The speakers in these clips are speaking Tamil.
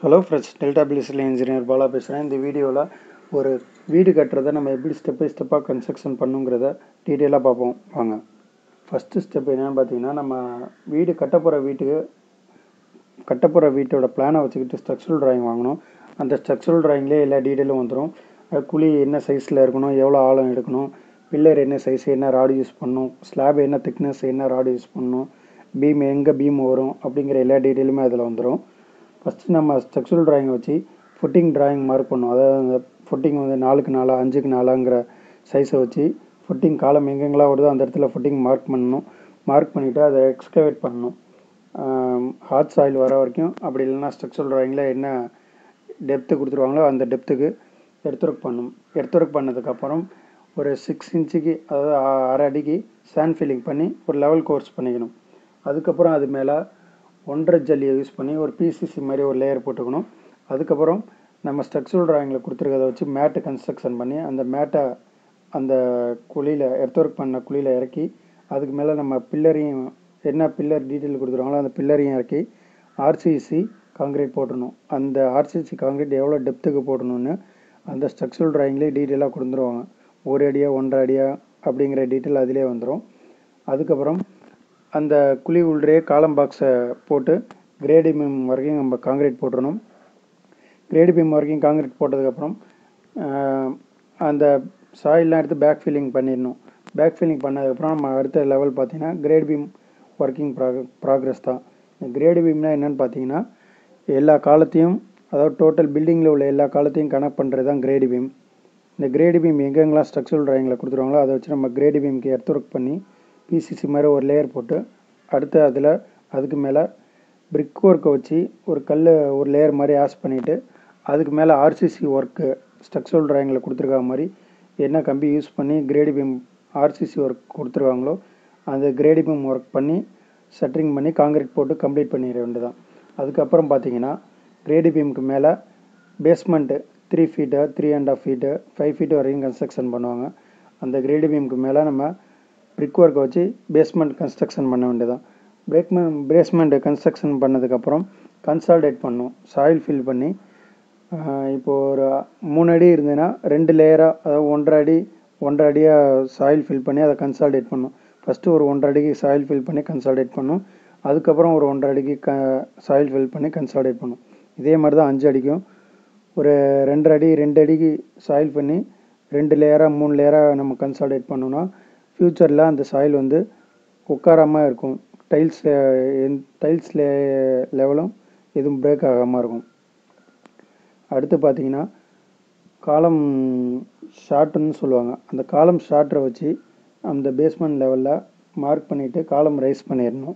ஹலோ ஃப்ரெண்ட்ஸ் டெல்டா பிலிஸில் இன்ஜினியர் பாலா பேசுகிறேன் இந்த வீடியோவில் ஒரு வீடு கட்டுறதை நம்ம எப்படி ஸ்டெப் பை ஸ்டெப்பாக கன்ஸ்ட்ரக்ஷன் பண்ணுங்கிறத டீட்டெயிலாக பார்ப்போம் வாங்க ஃபஸ்ட்டு ஸ்டெப் என்னென்னு பார்த்தீங்கன்னா நம்ம வீடு கட்டப்போகிற வீட்டுக்கு கட்டப்போகிற வீட்டோட பிளானை வச்சுக்கிட்டு ஸ்ட்ரக்சரல் டிராயிங் வாங்கணும் அந்த ஸ்ட்ரக்சரல் டிராயிங்லேயே எல்லா டீட்டெயிலும் வந்துடும் அது குழி என்ன சைஸில் இருக்கணும் எவ்வளோ ஆழம் எடுக்கணும் பில்லர் என்ன சைஸ் என்ன ராடு யூஸ் பண்ணணும் ஸ்லாப் என்ன திக்னஸ் என்ன ராடு யூஸ் பண்ணணும் பீம் எங்கே பீம் வரும் அப்படிங்கிற எல்லா டீட்டெயிலுமே அதில் வந்துடும் ஃபஸ்ட்டு நம்ம ஸ்ட்ரக்சரல் டிராயிங்கை வச்சு ஃபுட்டிங் டிராயிங் மார்க் பண்ணோம் அதாவது அந்த ஃபுட்டிங் வந்து நாலுக்கு நாலா அஞ்சுக்கு நாலாங்கிற சைஸை வச்சு ஃபுட்டிங் காலம் எங்கெங்கெல்லாம் வருதோ அந்த இடத்துல ஃபுட்டிங் மார்க் பண்ணணும் மார்க் பண்ணிவிட்டு அதை எக்ஸ்கவேட் பண்ணணும் ஹாட் சாயில் வர வரைக்கும் அப்படி இல்லைன்னா ஸ்ட்ரக்சரல் டிராயிங்கில் என்ன டெப்த்து கொடுத்துருவாங்களோ அந்த டெப்த்துக்கு எடுத்துருக்கு பண்ணணும் எடுத்துருக்கு பண்ணதுக்கப்புறம் ஒரு சிக்ஸ் இன்ச்சுக்கு அதாவது அ- அரை அடிக்கு சாண்ட் ஃபில்லிங் பண்ணி ஒரு லெவல் கோர்ஸ் பண்ணிக்கணும் அதுக்கப்புறம் அது மேலே ஒன்றரை ஜல்லியை யூஸ் பண்ணி ஒரு பிசிசி மாதிரி ஒரு லேயர் போட்டுக்கணும் அதுக்கப்புறம் நம்ம ஸ்ட்ரக்சரல் டிராயிங்கில் கொடுத்துருக்கத வச்சு மேட்டு கன்ஸ்ட்ரக்ஷன் பண்ணி அந்த மேட்டை அந்த குழியில் எர்த்ஒர்க் பண்ண குழியில் இறக்கி அதுக்கு மேலே நம்ம பில்லரையும் என்ன பில்லர் டீட்டெயில் கொடுத்துருவாங்களோ அந்த பில்லரையும் இறக்கி ஆர்சிசி காங்கிரீட் போட்டணும் அந்த ஆர்சிசி காங்கிரீட் எவ்வளோ டெப்த்துக்கு போடணும்னு அந்த ஸ்ட்ரக்சரல் டிராயிங்லேயே டீட்டெயிலாக கொடுத்துருவாங்க ஒரு அடியா ஒன்றரை அடியா அப்படிங்கிற டீட்டெயில் அதிலே வந்துடும் அதுக்கப்புறம் அந்த குழி உள்ளே காலம் பாக்ஸை போட்டு கிரேடி பீம் வரைக்கும் நம்ம காங்கிரீட் போட்டுறணும் கிரேடி பீம் வரைக்கும் காங்கிரீட் போட்டதுக்கப்புறம் ஆஹ், அந்த சாயில்லாம் எடுத்து பேக் ஃபில்லிங் பண்ணிடணும் பேக் ஃபில்லிங் பண்ணதுக்கப்புறம் நம்ம அடுத்த லெவல் பார்த்தீங்கன்னா கிரேட் பீம் ஒர்க்கிங் ப்ராக ப்ராக்ரஸ் தான் இந்த கிரேடு பீம்னா என்னன்னு பார்த்தீங்கன்னா எல்லா காலத்தையும் அதாவது டோட்டல் பில்டிங்கில் உள்ள எல்லா காலத்தையும் கனெக்ட் பண்ணுறது தான் கிரேடு பீம் இந்த கிரேடு பீம் எங்கெங்கெல்லாம் ஸ்ட்ரக்சரல் டிராயிங்கில் கொடுத்துருவாங்களோ அதை வச்சு நம்ம கிரேடு பீமுக்கு எர்த் ஒர்க் பண்ணி பிசிசி மாதிரி ஒரு லேயர் போட்டு அடுத்து அதில் அதுக்கு மேலே பிரிக் ஒர்க்கை வச்சு ஒரு கல் ஒரு லேயர் மாதிரி ஆஸ் பண்ணிவிட்டு அதுக்கு மேலே ஆர்சிசி ஒர்க்கு ஸ்ட்ரக்சரல் டிராயிங்கில் கொடுத்துருக்க மாதிரி என்ன கம்பி யூஸ் பண்ணி கிரேடு பீம் ஆர்சிசி ஒர்க் கொடுத்துருக்காங்களோ அந்த கிரேடு பீம் ஒர்க் பண்ணி செட்டரிங் பண்ணி காங்கிரீட் போட்டு கம்ப்ளீட் பண்ணிட வேண்டியதான் அதுக்கப்புறம் பார்த்தீங்கன்னா கிரேடு பீமுக்கு மேலே basement three feet three and half feet five feet வரைக்கும் கன்ஸ்ட்ரக்ஷன் பண்ணுவாங்க அந்த கிரேடு பீமுக்கு மேலே நம்ம பிரிக் ஒர்க்கை வச்சு பேஸ்மெண்ட் கன்ஸ்ட்ரக்ஷன் பண்ண வேண்டியதான் பிரேக்மெண்ட் பேஸ்மெண்ட் கன்ஸ்ட்ரக்ஷன் பண்ணதுக்கப்புறம் கன்சால்டேட் பண்ணும் சாயில் ஃபில் பண்ணி ஆஹ் இப்போ ஒரு மூணு அடி இருந்ததுன்னா ரெண்டு லேயராக அதாவது ஒன்றரை அடி ஒன்றரை அடியாக சாயில் ஃபில் பண்ணி அதை கன்சால்டேட் பண்ணும் ஃபஸ்ட்டு ஒரு ஒன்றரை அடிக்கு சாயில் ஃபில் பண்ணி கன்சால்டேட் பண்ணும் அதுக்கப்புறம் ஒரு ஒன்றரை அடிக்கு க சாயில் ஃபில் பண்ணி கன்சால்டேட் பண்ணும் இதே மாதிரி தான் அஞ்சு அடிக்கும் ஒரு ரெண்டரை அடி ரெண்டு அடிக்கு சாயில் பண்ணி ரெண்டு லேயராக மூணு லேயராக நம்ம கன்சால்டேட் பண்ணோம்னா ஃப்யூச்சரில் அந்த சாயில் வந்து உட்காராமல் இருக்கும் டைல்ஸ் டைல்ஸ் லே லெவலும் எதுவும் பிரேக் ஆகாமல் இருக்கும் அடுத்து பார்த்தீங்கன்னா காலம் ஷார்ட்டுன்னு சொல்லுவாங்க அந்த காலம் ஷார்ட்டரை வச்சு அந்த பேஸ்மெண்ட் லெவலில் மார்க் பண்ணிவிட்டு காலம் ரைஸ் பண்ணிடணும்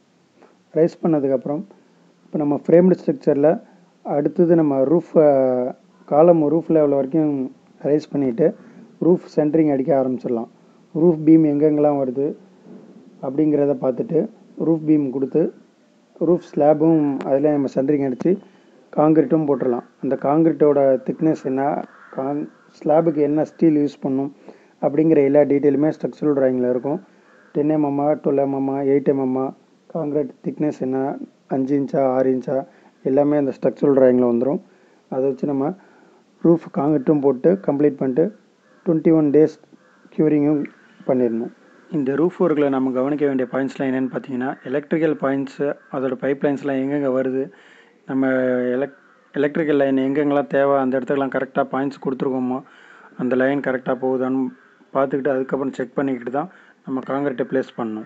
ரைஸ் பண்ணதுக்கப்புறம் இப்போ நம்ம ஃப்ரேம்டு ஸ்ட்ரக்சரில் அடுத்தது நம்ம ரூஃப் காலம் ரூஃப் லெவல் வரைக்கும் ரைஸ் பண்ணிவிட்டு ரூஃப் சென்டரிங் அடிக்க ஆரம்பிச்சிடலாம் ரூஃப் பீம் எங்கெங்கெல்லாம் வருது அப்படிங்கிறத பார்த்துட்டு ரூஃப் பீம் கொடுத்து ரூஃப் ஸ்லாபும் அதில் நம்ம சென்டரிங் அடித்து காங்கிரீட்டும் போட்டுடலாம் அந்த காங்கிரீட்டோட திக்னஸ் என்ன காங் ஸ்லாபுக்கு என்ன ஸ்டீல் யூஸ் பண்ணும் அப்படிங்கிற எல்லா டீட்டெயிலுமே ஸ்ட்ரக்சரல் டிராயிங்கில் இருக்கும் டென் எம்எம்மா டுவெல் எம்எம்மா எயிட் எம்எம்மா காங்கிரீட் திக்னஸ் என்ன அஞ்சு இன்ச்சா ஆறு இன்ச்சா எல்லாமே அந்த ஸ்ட்ரக்சரல் டிராயிங்கில் வந்துடும் அதை வச்சு நம்ம ரூஃப் காங்கிரீட்டும் போட்டு கம்ப்ளீட் பண்ணிட்டு டுவெண்ட்டி ஒன் டேஸ் க்யூரிங்கும் பண்ணிடணும் இந்த ரூஃப் ஒர்க்கில் நம்ம கவனிக்க வேண்டிய பாயிண்ட்ஸ்லாம் என்னென்னு பார்த்தீங்கன்னா எலக்ட்ரிக்கல் பாயிண்ட்ஸு அதோட பைப் லைன்ஸ்லாம் எங்கெங்கே வருது நம்ம எலக் எலக்ட்ரிக்கல் லைன் எங்கெங்கெல்லாம் தேவை அந்த இடத்துக்குலாம் கரெக்டாக பாயிண்ட்ஸ் கொடுத்துருக்கோமோ அந்த லைன் கரெக்டாக போகுதான்னு பார்த்துக்கிட்டு அதுக்கப்புறம் செக் பண்ணிக்கிட்டு தான் நம்ம காங்கிரீட்டை ப்ளேஸ் பண்ணணும்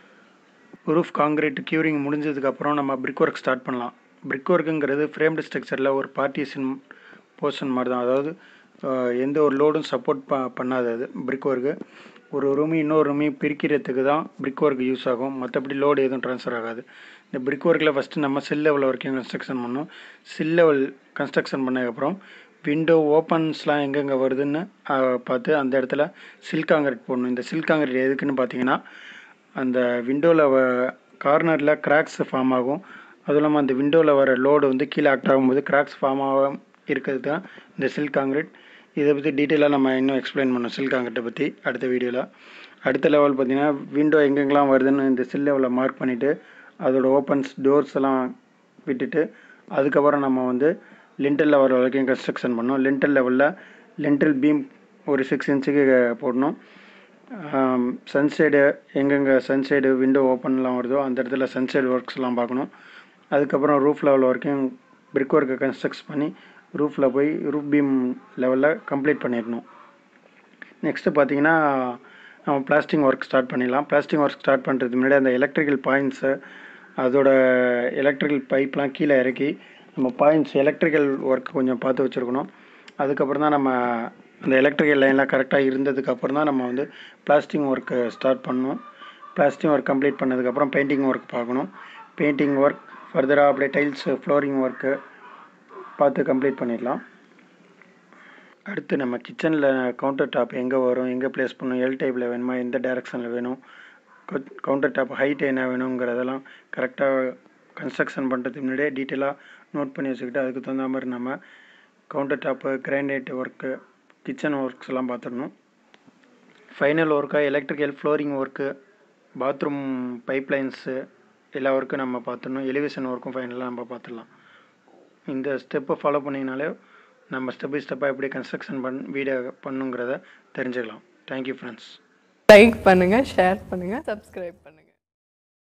ரூஃப் காங்கிரீட் க்யூரிங் முடிஞ்சதுக்கப்புறம் நம்ம பிரிக் ஒர்க் ஸ்டார்ட் பண்ணலாம் பிரிக் ஒர்க்குங்கிறது ஃப்ரேம்டு ஸ்ட்ரக்சரில் ஒரு பார்ட்டிஷன் போர்ஷன் மாதிரி தான் அதாவது அஹ், எந்த ஒரு லோடும் சப்போர்ட் ப பண்ணாது அது பிரிக் ஒர்க்கு ஒரு ரூமி இன்னொரு ரூமி பிரிக்கிறதுக்கு தான் பிரிக் ஒர்க் யூஸ் ஆகும் மற்றபடி லோடு எதுவும் ட்ரான்ஸ்ஃபர் ஆகாது இந்த பிரிக் ஒர்க்கில் ஃபஸ்ட்டு நம்ம சில் லெவல் வரைக்கும் கன்ஸ்ட்ரக்ஷன் பண்ணோம் சில் லெவல் கன்ஸ்ட்ரக்ஷன் பண்ணதுக்கப்புறம் விண்டோ ஓப்பன்ஸ்லாம் எங்கெங்கே வருதுன்னு அஹ், பார்த்து அந்த இடத்துல சில் காங்கிரீட் போடணும் இந்த சில் காங்கிரீட் எதுக்குன்னு பார்த்தீங்கன்னா அந்த விண்டோவில் வ கார்னரில் கிராக்ஸ் ஃபார்ம் ஆகும் அதுவும் இல்லாமல் அந்த விண்டோவில் வர லோடு வந்து கீழே ஆக்ட் ஆகும்போது கிராக்ஸ் ஃபார்ம் ஆகாம இருக்கிறது தான் இந்த சில் காங்கிரீட் இதை பற்றி டீட்டெயிலாக நம்ம இன்னும் எக்ஸ்பிளைன் பண்ணோம் சில் காங்கிரீட்டை பற்றி அடுத்த வீடியோவில் அடுத்த லெவல் பார்த்தீங்கன்னா விண்டோ எங்கெங்கெல்லாம் வருதுன்னு இந்த சில் லெவலில் மார்க் பண்ணிவிட்டு அதோட ஓப்பன்ஸ் டோர்ஸ் எல்லாம் விட்டுட்டு அதுக்கப்புறம் நம்ம வந்து லிண்டல் லெவல் வரைக்கும் கன்ஸ்ட்ரக்ஷன் பண்ணோம் லிண்டல் லெவலில் லிண்டல் பீம் ஒரு சிக்ஸ் இன்ச்சுக்கு போடணும் சன்சைடு எங்கெங்கே சன்சைடு விண்டோ ஓப்பன்லாம் வருதோ அந்த இடத்துல சன்சைடு ஒர்க்ஸ்லாம் பார்க்கணும் அதுக்கப்புறம் ரூஃப் லெவல் வரைக்கும் பிரிக் ஒர்க்கை கன்ஸ்ட்ரக்ட் பண்ணி ரூஃபில் போய் ரூஃப் பீம் லெவலில் கம்ப்ளீட் பண்ணிடணும் நெக்ஸ்ட்டு பார்த்தீங்கன்னா நம்ம பிளாஸ்டிங் ஒர்க் ஸ்டார்ட் பண்ணிடலாம் பிளாஸ்டிங் ஒர்க் ஸ்டார்ட் பண்ணுறதுக்கு முன்னாடி அந்த எலக்ட்ரிக்கல் பாயிண்ட்ஸு அதோட எலக்ட்ரிக்கல் பைப்லாம் கீழே இறக்கி நம்ம பாயிண்ட்ஸ் எலக்ட்ரிக்கல் ஒர்க் கொஞ்சம் பார்த்து வச்சுருக்கணும் அதுக்கப்புறம் தான் நம்ம அந்த எலக்ட்ரிக்கல் லைன்லாம் கரெக்டாக இருந்ததுக்கு அப்புறம் தான் நம்ம வந்து பிளாஸ்டிங் ஒர்க்கு ஸ்டார்ட் பண்ணணும் பிளாஸ்டிங் ஒர்க் கம்ப்ளீட் பண்ணதுக்கப்புறம் பெயிண்டிங் ஒர்க் பார்க்கணும் பெயிண்டிங் ஒர்க் ஃபர்தராக அப்படியே டைல்ஸ் ஃப்ளோரிங் ஒர்க்கு பார்த்து கம்ப்ளீட் பண்ணிடலாம் அடுத்து நம்ம கிச்சனில் கவுண்டர் டாப் எங்கே வரும் எங்கே ப்ளேஸ் பண்ணணும் எல் டைப்பில் வேணுமா எந்த டைரக்ஷனில் வேணும் கவுண்டர் டாப் ஹைட் என்ன வேணுங்கிறதெல்லாம் கரெக்டாக கன்ஸ்ட்ரக்ஷன் பண்ணுறதுக்கு முன்னாடியே டீட்டெயிலாக நோட் பண்ணி வச்சுக்கிட்டு அதுக்கு தகுந்த மாதிரி நம்ம counter top granite work kitchen works எல்லாம் பார்த்துடணும் ஃபைனல் ஒர்க்காக electrical flooring work bathroom pipelines எல்லா ஒர்க்கும் நம்ம பார்த்துடணும் எலிவேஷன் ஒர்க்கும் ஃபைனலாக நம்ம பார்த்துடலாம் இந்த ஸ்டெப்பை ஃபாலோ பண்ணிங்கனாலே நம்ம ஸ்டெப் பை ஸ்டெப்பாக எப்படி கன்ஸ்ட்ரக்ஷன் பண் வீடை பண்ணுங்கிறத தெரிஞ்சுக்கலாம் தேங்க்யூ ஃப்ரெண்ட்ஸ் லைக் பண்ணுங்க ஷேர் பண்ணுங்க சப்ஸ்கிரைப் பண்ணுங்க